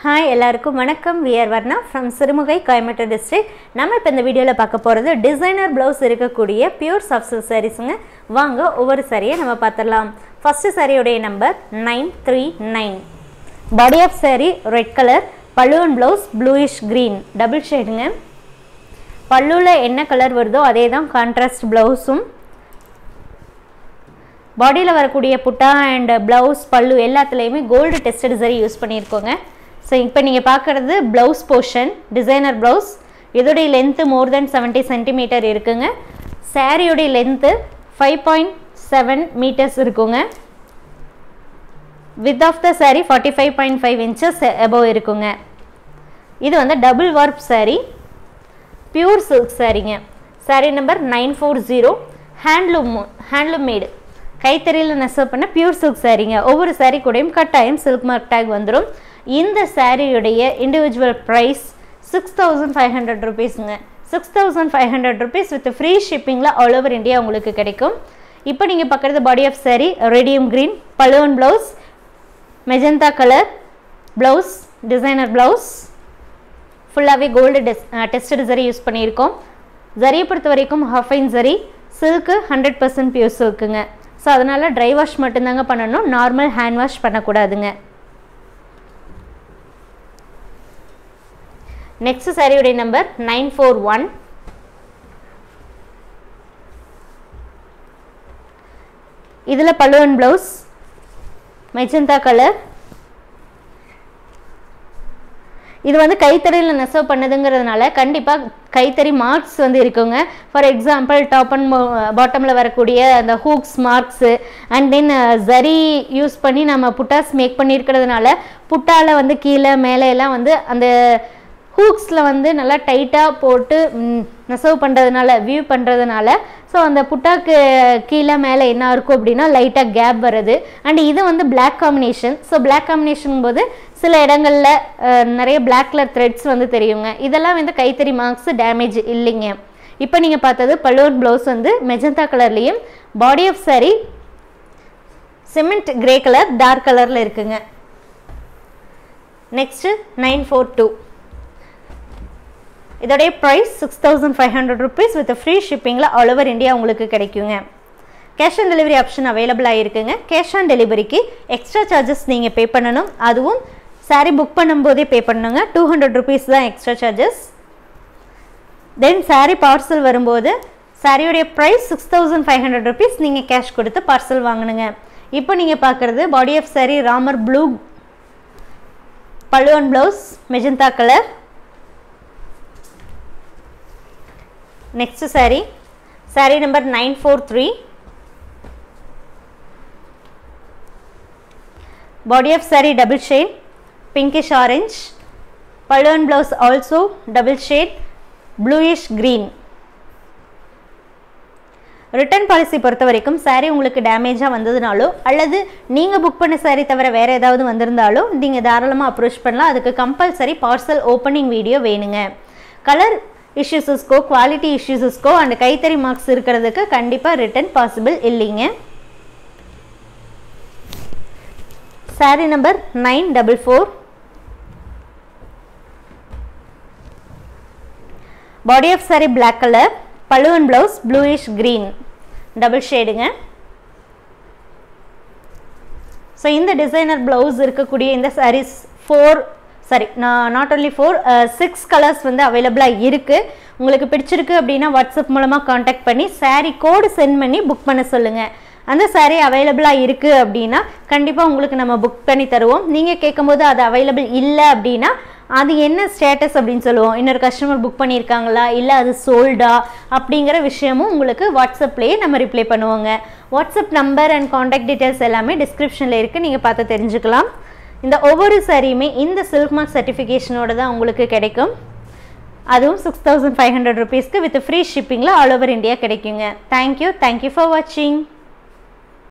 hi எல்லாருக்கும் வணக்கம் we are Varna from Sirumugai Coimbatore district நம்ம இப்போ இந்த வீடியோவில் பார்க்க போகிறது டிசைனர் ப்ளவுஸ் இருக்கக்கூடிய பியூர் சாஃப்ட் சில்க் சாரீஸுங்க வாங்க ஒவ்வொரு சாரியை நம்ம பார்த்துடலாம் ஃபஸ்ட்டு சாரியுடைய number nine three nine body of sari red colour பல்லுவன் ப்ளவுஸ் ப்ளூயிஷ் க்ரீன் டபுள் ஷேடுங்க பல்லுவில் என்ன கலர் வருதோ அதே தான் கான்ட்ராஸ்ட் ப்ளவுஸும் பாடியில் வரக்கூடிய புட்டா அண்ட் ப்ளவுஸ் பல்லு எல்லாத்துலேயுமே கோல்டு டெஸ்டட் சரி யூஸ் பண்ணியிருக்கோங்க ஸோ இப்போ நீங்கள் பார்க்குறது ப்ளவுஸ் போர்ஷன் டிசைனர் ப்ளவுஸ் இதோடைய length more then seventy centimeter இருக்குங்க சாரியோடைய length five point seven meters இருக்குங்க with of the sari forty five point five inches above இருக்குங்க இது வந்து double warp sari pure silk சாரீங்க sari number nine four zero handloom handloom made கைத்தறியில் நெசவு பண்ண பியூர் சில்க் சாரீங்க ஒவ்வொரு சாரீ கூடயும் கட்டாயம் சில்க் மார்க் டேக் வந்துடும் இந்த சாரியுடைய individual price six thousand five hundred ருபீஸுங்க six thousand five hundred rupees with free ஷிப்பிங்கில் ஆல் ஓவர் இந்தியா உங்களுக்கு கிடைக்கும் இப்போ நீங்கள் பார்க்குறது body of sari radium green பலூன் blouse magenta colour blouse designer blouse ஃபுல்லாகவே கோல்டு டெஸ் டெஸ்டட் ஜரி யூஸ் பண்ணியிருக்கோம் ஜரியை பொறுத்த வரைக்கும் half fine zari silk hundred percent pure சில்க்குங்க ஸோ அதனால் ட்ரை வாஷ் மட்டும்தாங்க பண்ணணும் நார்மல் ஹேண்ட் வாஷ் பண்ணக்கூடாதுங்க நெக்ஸ்ட் சாரியுடைய நம்பர் நைன் ஃபோர் ஒன் இதில் பல்லுவன் ப்ளவுஸ் மெஜந்தா கலர் இது வந்து கைத்தறியில் நெசவு பண்ணதுங்கிறதுனால கண்டிப்பாக கைத்தறி மார்க்ஸ் வந்து இருக்குங்க ஃபார் எக்ஸாம்பிள் டாப் அண்ட் பாட்டமில் வரக்கூடிய அந்த hooks marks and then zari use பண்ணி நம்ம புட்டாஸ் மேக் பண்ணியிருக்கிறதுனால புட்டாவில் வந்து கீழே மேலே எல்லாம் வந்து அந்த ஹூக்ஸில் வந்து நல்லா டைட்டாக போட்டு நெசவு பண்ணுறதுனால வியூ பண்ணுறதுனால ஸோ அந்த புட்டாக்கு கீழே மேலே என்ன இருக்கும் அப்படின்னா லைட்டாக கேப் வருது அண்ட் இது வந்து black combination so black combination போது சில இடங்களில் நிறைய பிளாக் கலர் த்ரெட்ஸ் வந்து தெரியுங்க இதெல்லாம் வந்து கைத்தறி மார்க்ஸ் டேமேஜ் இல்லைங்க இப்போ நீங்கள் பார்த்தது பலூன் ப்ளவுஸ் வந்து மெஜந்தா கலர்லேயும் body of sari cement grey colour dark கலரில் இருக்குங்க நெக்ஸ்ட்டு நைன் ஃபோர் டூ இதோடைய price six thousand five hundred rupees with free ஷிப்பிங்கில் ஆல் ஓவர் இந்தியா உங்களுக்கு கிடைக்குங்க கேஷ் ஆன் டெலிவரி ஆப்ஷன் அவைலபிளாக இருக்குங்க கேஷ் ஆன் டெலிவரிக்கு எக்ஸ்ட்ரா சார்ஜஸ் நீங்கள் பே பண்ணணும் அதுவும் சாரீ புக் பண்ணும்போதே பே பண்ணுங்க டூ ஹண்ட்ரட் ருபீஸ் தான் extra charges then sari parcel வரும்போது சாரியுடைய price six thousand five hundred rupees நீங்கள் கேஷ் கொடுத்து பார்சல் வாங்கணுங்க இப்போ நீங்கள் பார்க்குறது body of sari Ramar blue பல்லுவன் blouse magenta colour next sari sari number nine four three body of sari double shade pinkish orange பல்லுவன் blouse also double shade bluish green return policy பொறுத்த வரைக்கும் சாரீ உங்களுக்கு டேமேஜாக வந்ததுனாலோ அல்லது நீங்கள் புக் பண்ண சாரீ தவிர வேறு ஏதாவது வந்திருந்தாலோ நீங்கள் தாராளமாக அப்ரோச் பண்ணலாம் அதுக்கு கம்பல்சரி பார்சல் ஓப்பனிங் வீடியோ வேணுங்க கலர் இஷ்யூஸஸ்க்கோ குவாலிட்டி இஷ்யூஸஸ்க்கோ அண்ட் கைத்தறி மார்க்ஸ் இருக்கிறதுக்கு கண்டிப்பாக ரிட்டர்ன் பாசிபிள் இல்லைங்க sari number nine double four body of sari black colour பல்லுவன் ப்ளவுஸ் ப்ளூயிஷ் க்ரீன் டபுள் ஷேடுங்க ஸோ இந்த டிசைனர் ப்ளவுஸ் இருக்கக்கூடிய இந்த சாரீஸ் ஃபோர் சாரி நான் not only four six colours வந்து அவைலபிளாக இருக்குது உங்களுக்கு பிடிச்சிருக்கு அப்படின்னா வாட்ஸ்அப் மூலமாக காண்டாக்ட் பண்ணி சாரீ கோடு சென்ட் பண்ணி புக் பண்ண சொல்லுங்கள் அந்த சாரீ அவைலபிளாக இருக்குது அப்படின்னா கண்டிப்பாக உங்களுக்கு நம்ம புக் பண்ணி தருவோம் நீங்கள் கேட்கும்போது அது அவைலபிள் இல்லை அப்படின்னா அது என்ன ஸ்டேட்டஸ் அப்படின்னு சொல்லுவோம் இன்னொரு கஸ்டமர் புக் பண்ணியிருக்காங்களா இல்லை அது சோல்டா அப்படிங்கிற விஷயமும் உங்களுக்கு வாட்ஸ்அப்லேயே நம்ம ரிப்ளை பண்ணுவோங்க WhatsApp number and contact details எல்லாமே டிஸ்கிரிப்ஷனில் இருக்குது நீங்கள் பார்த்து தெரிஞ்சுக்கலாம் இந்த ஒவ்வொரு சாரியுமே இந்த சில்க் மார்க் சர்டிஃபிகேஷனோட தான் உங்களுக்கு கிடைக்கும் அதுவும் சிக்ஸ் தௌசண்ட் ஃபைவ் ஹண்ட்ரட் ருபீஸ்க்கு வித் ஃப்ரீ ஷிப்பிங்கில் ஆல் ஓவர் இந்தியா கிடைக்குங்க தேங்க்யூ தேங்க்யூ ஃபார் வாட்சிங்